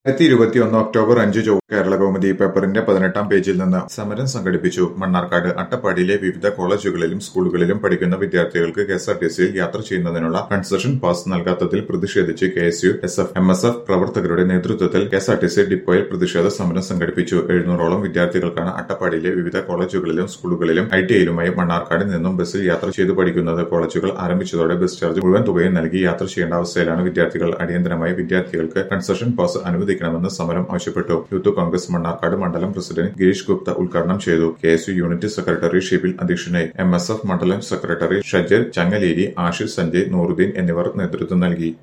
രണ്ടായിരത്തി ഇരുപത്തിയൊന്ന് ഒക്ടോബർ അഞ്ച് ചൊവ്വ കേരള കൗമുദി പേപ്പറിന്റെ പതിനെട്ടാം പേജിൽ നിന്ന് സമരം സംഘടിപ്പിച്ചു മണ്ണാർക്കാട് അട്ടപ്പാടിയിലെ വിവിധ കോളേജുകളിലും സ്കൂളുകളിലും പഠിക്കുന്ന വിദ്യാർത്ഥികൾക്ക് കെഎസ്ആർടിസിയിൽ യാത്ര ചെയ്യുന്നതിനുള്ള കൺസെഷൻ പാസ് നൽകാത്തതിൽ പ്രതിഷേധിച്ച് K S U S F M S F പ്രവർത്തകരുടെ നേതൃത്വത്തിൽ കെഎസ്ആർടിസി ഡിപ്പോയിൽ പ്രതിഷേധ സമരം സംഘടിപ്പിച്ചു എഴുന്നൂറോളം വിദ്യാർത്ഥികൾക്കാണ് അട്ടപ്പാടിയിലെ വിവിധ കോളേജുകളിലും സ്കൂളുകളിലും ഐ ടി ഐയിലുമായി മണ്ണാർക്കാട് നിന്നും ബസ്സിൽ യാത്ര ചെയ്തു പഠിക്കുന്നത് കോളേജുകൾ ആരംഭിച്ചതോടെ ബസ് ചാർജ് മുഴുവൻ തുകയും നൽകി യാത്ര ചെയ്യേണ്ട അവസ്ഥയിലാണ് വിദ്യാർത്ഥികൾ അടിയന്തരമായി വിദ്യാർത്ഥികൾക്ക് കൺസെഷൻ പാസ് അനുവദിക്കണമെന്ന് സമരം ആവശ്യപ്പെട്ടു യൂത്ത് കോൺഗ്രസ് മണ്ണാർക്കാട് മണ്ഡലം പ്രസിഡന്റ് ഗിരീഷ് ഗുപ്ത ഉദ്ഘാടനം ചെയ്തു K S U unit secretary Shibil അധ്യക്ഷനായി എം എസ് എഫ് മണ്ഡലം സെക്രട്ടറി ഷജർ ചങ്ങലേരി ആഷിർ സഞ്ജയ് നൂറുദ്ദീൻ എന്നിവർ നേതൃത്വം നൽകി